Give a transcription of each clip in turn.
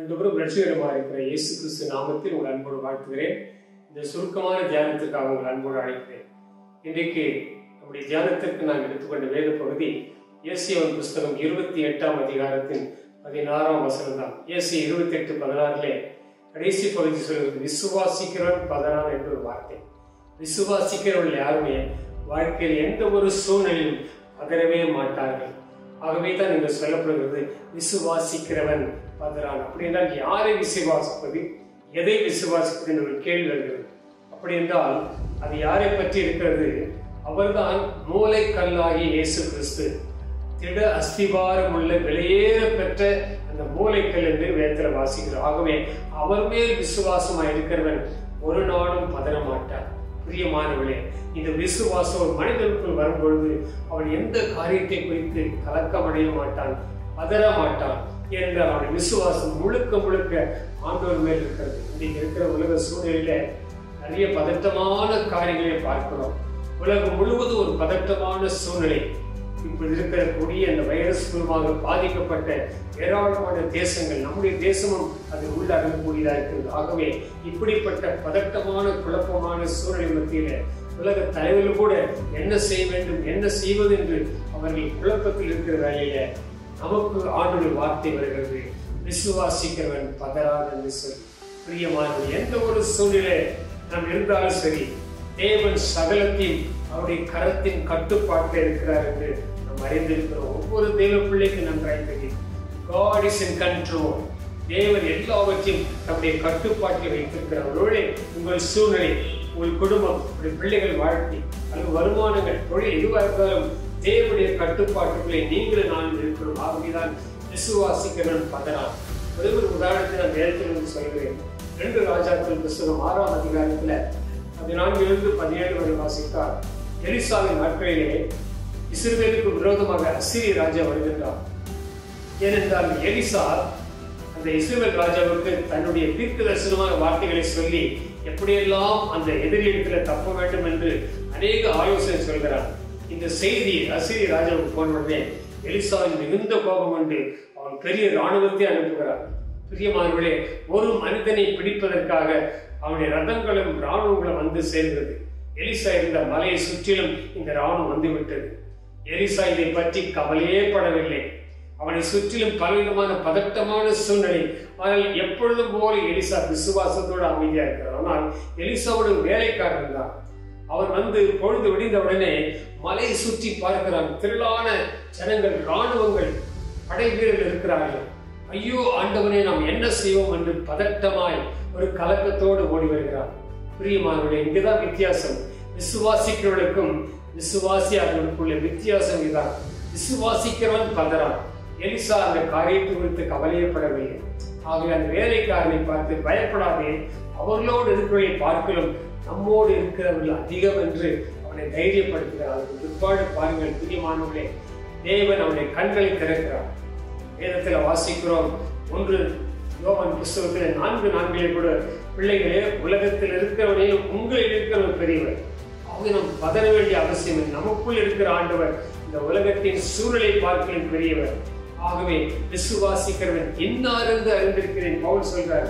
அன்றுபுறம் ரட்சிகரமாக இருக்கிற இயேசு கிறிஸ்து நாமத்தில் உங்கள் அன்போடு வாழ்த்துகிறேன் இந்த சுருக்கமான தியானத்திற்காக உங்கள் அன்போடு அழைக்கிறேன் இன்றைக்கு நம்முடைய தியானத்திற்கு நான் எடுத்துக்கொண்ட வேத பகுதி ஏசியவன் புஸ்தகம் இருபத்தி எட்டாம் அதிகாரத்தின் பதினாறாம் வசனம் தான் ஏசி இருபத்தி எட்டு பதினாறிலே கடைசி பகுதி சொல்கிறது விசுவாசிக்கிறவன் பதறான் என்ற ஒரு வார்த்தை விசுவாசிக்கிறவர்கள் யாருமே வாழ்க்கையில் எந்த ஒரு சூழ்நிலையும் பதறவே மாட்டார்கள் ஆகவே தான் இங்கு சொல்லப்படுகிறது விசுவாசிக்கிறவன் பதறான் அப்படி என்றால் யாரை விசுவாசிப்பது எதை விசுவாசிப்பது என்ற ஒரு கேள்வி வருகிறது அப்படி என்றால் அது யாரை பற்றி இருக்கிறது அவர்தான் மூளை கல்லாகிய இயேசு கிறிஸ்து திட அஸ்திவாரம் உள்ள வெளியேற பெற்ற அந்த மூளைக்கல் என்று வேதத்தில் வாசிக்கிறோம் ஆகவே அவர் மேல் விசுவாசமாக இருக்கிறவன் ஒரு நாளும் பதற மாட்டான் பிரியமானவளே இந்த விசுவாசம் ஒரு மனிதனுக்குள் வரும்பொழுது அவன் எந்த காரியத்தை குறித்து கலக்கமடைய மாட்டான் பதற மாட்டான் ஏனென்றால் அவனுடைய விசுவாசம் முழுக்க முழுக்க ஆண்டவர் மேல் இருக்கிறது இன்றைக்கு இருக்கிற உலக சூழ்நிலையில நிறைய பதட்டமான காரியங்களை பார்க்கிறோம் உலகம் முழுவதும் ஒரு பதட்டமான சூழ்நிலை இப்படி இருக்கக்கூடிய அந்த வைரஸ் மூலமாக பாதிக்கப்பட்ட ஏராளமான தேசங்கள் நம்முடைய தேசமும் அது உள்ளடங்கக்கூடியதாக இருக்கிறது ஆகவே இப்படிப்பட்ட பதட்டமான குழப்பமான சூழ்நிலை மத்தியில உலக தலைவர்கள் கூட என்ன செய்ய வேண்டும் என்ன செய்வது என்று அவர்கள் குழப்பத்தில் இருக்கிற வேலையில நமக்கு ஆண்டுடைய வார்த்தை வருகிறது விசுவாசிக்கிறவன் பதறான் என்று சொல்லி பிரியமானது எந்த ஒரு சூழ்நிலை நாம் இருந்தாலும் சரி தேவன் சகலத்தையும் அவருடைய கரத்தின் கட்டுப்பாட்டில் இருக்கிறார் என்று நாம் அறிந்திருக்கிறோம் ஒவ்வொரு தேவ பிள்ளைக்கு நன்றாய் தெரியும் காட் இஸ் இன் கண்ட்ரோல் தேவன் எல்லாவற்றையும் நம்முடைய கட்டுப்பாட்டில் வைத்திருக்கிறார் ஒருவேளை உங்கள் சூழ்நிலை உங்கள் குடும்பம் உங்களுடைய பிள்ளைகள் வாழ்க்கை அல்லது வருமானங்கள் தொழில் எதுவாக இருந்தாலும் தேவனுடைய கட்டுப்பாட்டுக்குள்ளே நீங்களும் நான் இருக்கிறோம் ஆகவேதான் விசுவாசிக்கிறவன் பதறான் ஒரே ஒரு உதாரணத்தை நான் நேரத்தில் வந்து சொல்கிறேன் ரெண்டு ராஜாக்கள் புஸ்தகம் ஆறாம் அதிகாரத்தில் பதினான்கிலிருந்து பதினேழு வரை வாசித்தார் எலிசாவின் நாட்களிலே இஸ்ரேலுக்கு விரோதமாக அசிரி ராஜா வருகின்றார் ஏனென்றால் எலிசா அந்த இஸ்ரேல் ராஜாவுக்கு தன்னுடைய தீர்க்க தரிசனமான வார்த்தைகளை சொல்லி எப்படியெல்லாம் அந்த எதிரியிடத்தில் தப்ப வேண்டும் என்று அநேக ஆலோசனை சொல்கிறார் இந்த செய்தி அசிரி ராஜாவுக்கு போனவுடனே எலிசாவின் மிகுந்த கோபம் கொண்டு அவன் பெரிய இராணுவத்தை அனுப்புகிறார் பிரியமானவர்களே ஒரு மனிதனை பிடிப்பதற்காக அவனுடைய ரதங்களும் இராணுவங்களும் வந்து சேர்ந்தது எலிசா இருந்த மலையை சுற்றிலும் இந்த இராணுவம் வந்துவிட்டது எலிசா இதை பற்றி கவலையே படவில்லை அவனை சுற்றிலும் பலவிதமான பதட்டமான சூழ்நிலை ஆனால் எப்பொழுதும் போல எலிசா விசுவாசத்தோடு அமைதியா இருக்கிறார் ஆனால் எலிசாவோட வேலைக்காரன் தான் அவன் வந்து பொழுது விடிந்த உடனே மலையை சுற்றி பார்க்கிறான் திரளான ஜனங்கள் இராணுவங்கள் படை வீரர்கள் இருக்கிறார்கள் ஐயோ ஆண்டவனே நாம் என்ன செய்வோம் என்று பதட்டமாய் ஒரு கலக்கத்தோடு ஓடி வருகிறான் பிரியமானவர்களே இங்குதான் வித்தியாசம் விசுவாசிக்கிறவர்களுக்கும் விசுவாசியாளர்களுக்குள்ள வித்தியாசம் இதுதான் விசுவாசிக்கிறவன் பதறான் எலிசா அந்த காரியத்தை குறித்து கவலையப்படவில்லை ஆகவே அந்த வேலைக்காரனை பார்த்து பயப்படாதே அவர்களோடு இருக்கிறவர்களை பார்க்கலும் நம்மோடு இருக்கிறவர்கள் அதிகம் என்று அவனை தைரியப்படுத்துகிறார் அதுக்கு பிற்பாடு பாருங்கள் பிரியமானவர்களே தேவன் அவனுடைய கண்களை திறக்கிறார் வேதத்தில் வாசிக்கிறோம் ஒன்று யோகன் புஸ்தகத்தில் நான்கு நான்கிலே கூட பிள்ளைகளே உலகத்தில் இருக்கிறவனையும் உங்களில் இருக்கிறவர் பெரியவர் அவங்க நாம் பதற வேண்டிய அவசியம் இல்லை நமக்குள் இருக்கிற ஆண்டவர் இந்த உலகத்தின் சூழலை பார்க்கிறேன் பெரியவர் ஆகவே விசுவாசிக்கிறவன் இன்னாருந்து அறிந்திருக்கிறேன் பவுல் சொல்றார்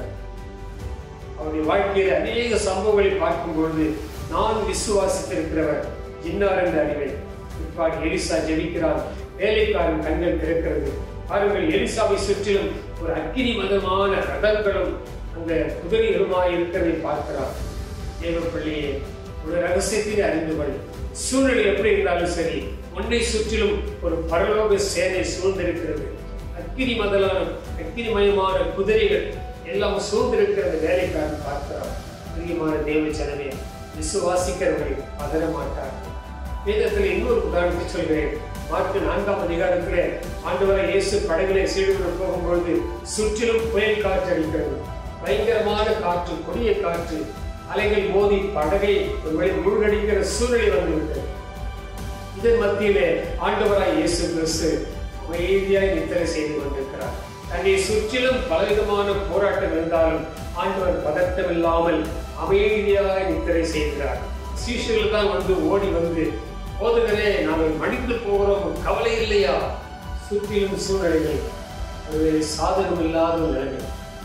அவருடைய வாழ்க்கையில் அநேக சம்பவங்களை பார்க்கும் பொழுது நான் விசுவாசித்திருக்கிறவர் இன்னார் என்று அறிவேன் பிற்பாடு எலிசா ஜெபிக்கிறார் வேலைக்காரன் கண்கள் திறக்கிறது பாருங்கள் எலிசாவை சுற்றிலும் ஒரு அக்கினி மதமான ரதங்களும் அந்த குதிரைகளுமாய் இருக்கிறதை பார்க்கிறார் தேவ பிள்ளையே ஒரு ரகசியத்தை அறிந்து கொள் சூழ்நிலை எப்படி இருந்தாலும் சரி உன்னை சுற்றிலும் ஒரு பரலோக சேனை சூழ்ந்திருக்கிறது அக்கினி மதலான அக்கினிமயமான குதிரைகள் எல்லாம் சூழ்ந்திருக்கிறது வேலைக்காரன் பார்க்கிறார் பிரியமான தேவ ஜனமே விசுவாசிக்கிறவர்கள் பதற மாட்டார் வேதத்தில் இன்னொரு உதாரணத்தை சொல்கிறேன் மார்க்கு நான்காம் அதிகாரத்தில் ஆண்டவரை இயேசு படகிலே சீடுபட போகும்பொழுது சுற்றிலும் புயல் காற்று அடிக்கிறது பயங்கரமான காற்று கொடிய காற்று அலைகள் மோதி படகை ஒருவேளை மூழ்கடிக்கிற சூழ்நிலை வந்துவிட்டது இதன் மத்தியிலே ஆண்டவராய் இயேசு கிறிஸ்து அமைதியாய் நித்திரை செய்து கொண்டிருக்கிறார் தன்னை சுற்றிலும் பலவிதமான போராட்டம் இருந்தாலும் ஆண்டவர் பதட்டம் இல்லாமல் அமைதியாய் நித்திரை செய்கிறார் சீஷர்கள் தான் வந்து ஓடி வந்து போதுகிறே நாங்கள் மடிந்து போகிறோம் கவலை இல்லையா சுற்றிலும் சூழ்நிலைகள் ஒரு சாதகம் இல்லாத ஒரு நிலைமை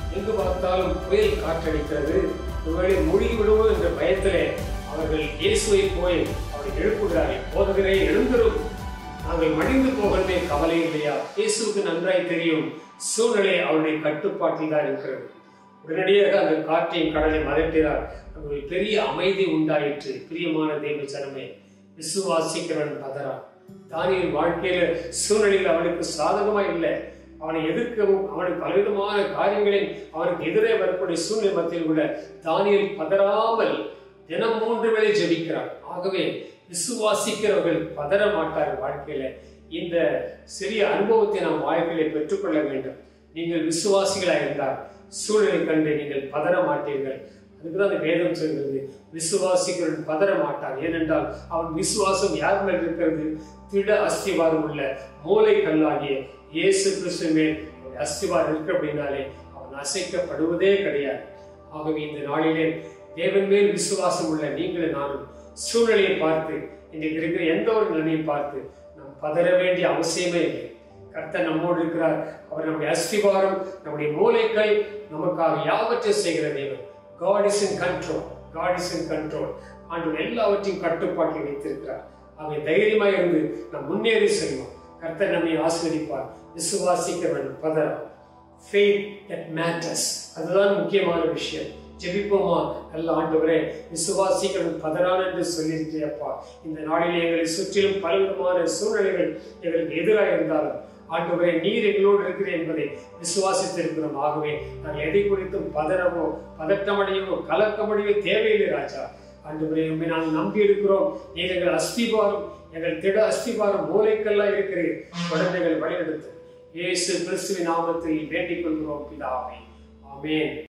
எங்கு பார்த்தாலும் புயல் காற்றடிக்கிறது ஒருவேளை மூழ்கி விடுவோ என்ற பயத்திலே அவர்கள் இயேசுவை போய் அவரை எழுப்புகிறார்கள் போதகரே எழுந்திரும் நாங்கள் மடிந்து போகிறதே கவலை இல்லையா இயேசுவுக்கு நன்றாய் தெரியும் சூழ்நிலை அவருடைய கட்டுப்பாட்டில் தான் இருக்கிறது உடனடியாக அந்த காற்றையும் கடலை மதட்டினார் அங்கு ஒரு பெரிய அமைதி உண்டாயிற்று பிரியமான தெய்வ ஜனமே விசுவாசிக்கிறவன் பதறான் தானியின் வாழ்க்கையில சூழ்நிலையில் அவனுக்கு சாதகமா இல்லை அவனை எதிர்க்கவும் அவனுக்கு பலவிதமான காரியங்களில் அவனுக்கு எதிரே வரக்கூடிய சூழ்நிலை மத்தியில் கூட தானியல் பதறாமல் தினம் மூன்று வேளை ஜெபிக்கிறார் ஆகவே விசுவாசிக்கிறவர்கள் பதற மாட்டார்கள் வாழ்க்கையில இந்த சிறிய அனுபவத்தை நாம் வாழ்க்கையில பெற்றுக்கொள்ள வேண்டும் நீங்கள் விசுவாசிகளாக இருந்தால் சூழலை கண்டு நீங்கள் பதற மாட்டீர்கள் அதுக்குதான் அந்த வேதம் சொல்கிறது விசுவாசிக்கிறவன் பதற மாட்டான் ஏனென்றால் அவன் விசுவாசம் யார் மேல் இருக்கிறது திட அஸ்திவாரம் உள்ள மூளை கல்லாகிய இயேசு கிறிஸ்து மேல் அவனுடைய அஸ்திவாரம் இருக்கு அப்படின்னாலே அவன் அசைக்கப்படுவதே கிடையாது ஆகவே இந்த நாளிலே தேவன் மேல் விசுவாசம் உள்ள நீங்களும் நானும் சூழ்நிலையை பார்த்து இன்றைக்கு இருக்கிற எந்த ஒரு நிலையை பார்த்து நாம் பதற வேண்டிய அவசியமே இல்லை கர்த்தர் நம்மோடு இருக்கிறார் அவர் நம்முடைய அஸ்திவாரம் நம்முடைய மூளைகள் நமக்காக யாவற்றையும் செய்கிற தேவன் God is in control God is in control ஆண்டு எல்லாவற்றையும் கட்டுப்பாட்டில் வைத்திருக்கிறார் அவை தைரியமாக இருந்து நாம் முன்னேறி செல்வோம் கர்த்தர் நம்மை ஆஸ்வதிப்பார் விசுவாசிக்கிறவன் பதறம் faith that matters அதுதான் முக்கியமான விஷயம் ஜெபிப்போமா நல்ல ஆண்டவரே விசுவாசிக்கிறவன் பதறான் என்று சொல்லியிருக்கியப்பா இந்த நாளில் எங்களை சுற்றிலும் பலவிதமான சூழ்நிலைகள் எங்களுக்கு எதிராக இருந்தாலும் ஆண்டவரே நீர் எங்களோடு இருக்கிறேன் என்பதை விசுவாசித்திருக்கிறோம் ஆகவே நாங்கள் எதை குறித்தும் பதறவோ பதட்டமடையவோ கலக்கமடையவோ தேவையில்லை ராஜா ஆண்டவரே உண்மை நாங்கள் நம்பி இருக்கிறோம் நீர் எங்கள் அஸ்திபாரம் எங்கள் திட அஸ்திபாரம் மூளைக்கெல்லாம் இருக்கிறீர் குழந்தைகள் வழிநடத்து இயேசு கிறிஸ்துவின் நாமத்தில் வேண்டிக் கொள்கிறோம் பிதாவே ஆமென்